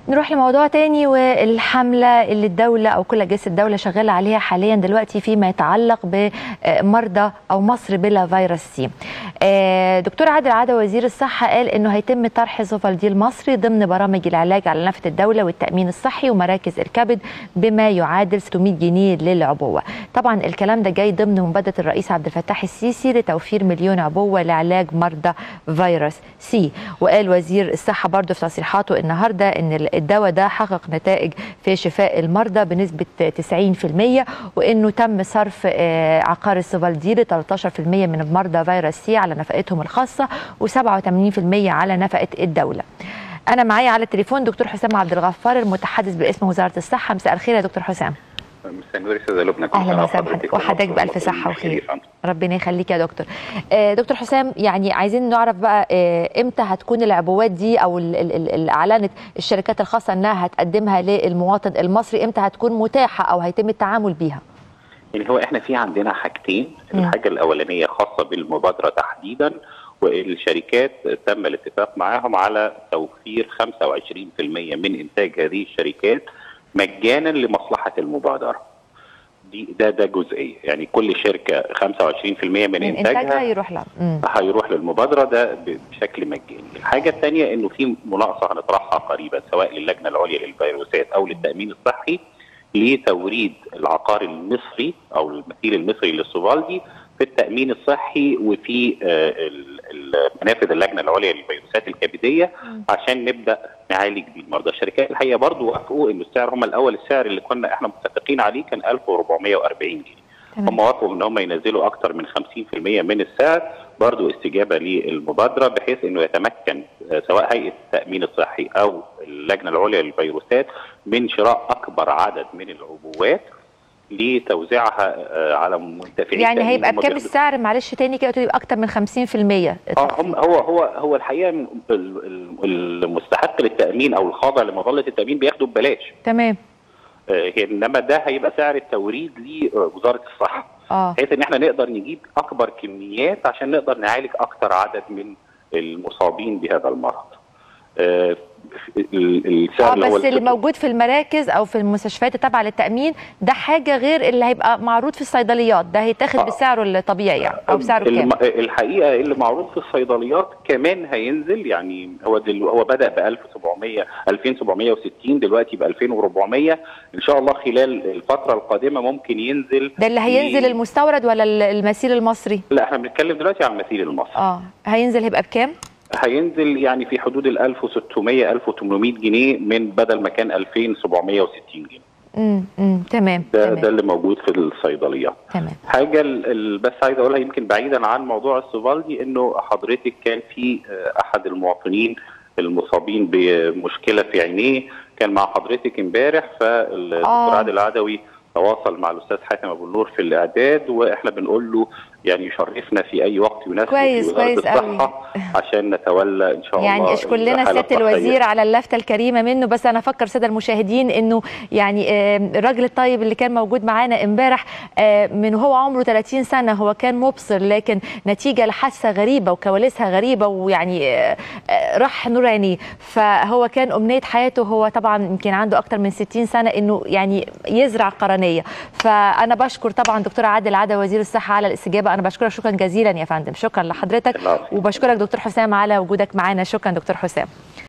نروح لموضوع تاني والحملة اللي الدولة أو كل أجهزة الدولة شغالة عليها حاليا دلوقتي فيما يتعلق بمرضى أو مصر بلا فيروس سي آه، دكتور عادل عادة وزير الصحة قال أنه هيتم طرح زوفالدي المصري ضمن برامج العلاج على نفقة الدولة والتأمين الصحي ومراكز الكبد بما يعادل 600 جنيه للعبوة طبعا الكلام ده جاي ضمن مبادرة الرئيس عبد الفتاح السيسي لتوفير مليون عبوة لعلاج مرضى فيروس سي وقال وزير الصحة برضه في تصريحاته النهاردة أن الدواء ده حقق نتائج في شفاء المرضى بنسبة 90% وأنه تم صرف آه، عقار السوفالدي ل 13% من مرضى فيروس سي على نفقتهم الخاصة و87% على نفقة الدولة أنا معايا على التليفون دكتور حسام عبد الغفار المتحدث باسم وزارة الصحة مساء الخير يا دكتور حسام مساء النور استاذه لبنى كل اهلا سنة وسهلا وحضرتك بحضرتك وحضرتك والمصريين بالف صحه بخير. وخير ربنا يخليك يا دكتور آه، دكتور حسام يعني عايزين نعرف بقى آه، امتى هتكون العبوات دي او ال- ال- ال- اللي اعلنت الشركات الخاصه انها هتقدمها للمواطن المصري امتى هتكون متاحه او هيتم التعامل بيها يعني هو احنا في عندنا حاجتين مم. الحاجه الاولانيه خاصه بالمبادره تحديدا والشركات تم الاتفاق معاهم على توفير 25% من انتاج هذه الشركات مجانا لمصلحه المبادره دي ده ده جزئيه يعني كل شركه 25% من, من انتاجها انتاجها يروح لها مم. هيروح للمبادره ده ب- بشكل مجاني. الحاجه الثانيه انه في مناقصه هنطرحها قريبا سواء للجنه العليا للفيروسات او للتامين الصحي لتوريد العقار المصري او المثيل المصري للسوفالدي في التامين الصحي وفي آه، ال- ال- منافذ اللجنه العليا للفيروسات الكبديه عشان نبدا نعالج بيه المرضى. الشركات الحقيقه برضو وافقوا ان السعر هم الاول السعر اللي كنا احنا متفقين عليه كان 1440 جنيه. تمام. هم وافقوا ان هم ينزلوا اكثر من 50% من السعر برضو استجابه للمبادره بحيث انه يتمكن آه، سواء هيئه التامين الصحي او اللجنه العليا للفيروسات من شراء اكبر عدد من العبوات لتوزيعها آه، على منتفعي يعني التأمين. هيبقى هم بكام بياخدوا- السعر معلش تاني كده قلت لي اكتر من 50% اه هم هو هو هو الحقيقه ال- ال- المستحق للتامين او الخاضع لمظله التامين بياخده ببلاش تمام آه، انما ده هيبقى سعر التوريد لوزاره الصحه اه بحيث ان احنا نقدر نجيب اكبر كميات عشان نقدر نعالج اكتر عدد من المصابين بهذا المرض. آه، ال- السعر اه اللي هو بس اللي الست- موجود في المراكز او في المستشفيات التابعه للتامين ده حاجه غير اللي هيبقى معروض في الصيدليات ده هيتاخد آه. بسعره الطبيعي يعني او بسعره كام الم- الحقيقه اللي معروض في الصيدليات كمان هينزل يعني هو دل هو بدا ب 1700 2760 دلوقتي ب 2400 ان شاء الله خلال الفتره القادمه ممكن ينزل ده اللي هينزل ل- المستورد ولا ال- المسير المصري لا احنا بنتكلم دلوقتي عن المثيل المصري اه هينزل هيبقى بكام هينزل يعني في حدود ال 1600 1800 جنيه من بدل ما كان 2760 جنيه امم امم تمام ده ده تمام اللي موجود في الصيدليات تمام حاجه ال- ال- بس عايز اقولها يمكن بعيدا عن موضوع السوفالدي انه حضرتك كان في آه، احد المواطنين المصابين بمشكله في عينيه كان مع حضرتك امبارح فالدكتور آه. عادل العدوي تواصل مع الاستاذ حاتم ابو النور في الاعداد واحنا بنقول له يعني يشرفنا في اي وقت يناسبه كويس، في وزاره كويس قوي. الصحه عشان نتولى ان شاء الله يعني اشكر لنا الحالة سياده الصحية. الوزير على اللفته الكريمه منه بس انا افكر ساده المشاهدين انه يعني آه، الراجل الطيب اللي كان موجود معانا امبارح آه، من هو عمره 30 سنه هو كان مبصر لكن نتيجه لحادثه غريبه وكواليسها غريبه ويعني آه، آه، راح نور عينيه فهو كان امنيه حياته هو طبعا يمكن عنده اكتر من 60 سنه انه يعني يزرع قرنيه فانا بشكر طبعا دكتور عادل عاده وزير الصحه على الاستجابه انا بشكرك شكرا جزيلا يا فندم شكرا لحضرتك العفو. وبشكرك دكتور حسام على وجودك معنا شكرا دكتور حسام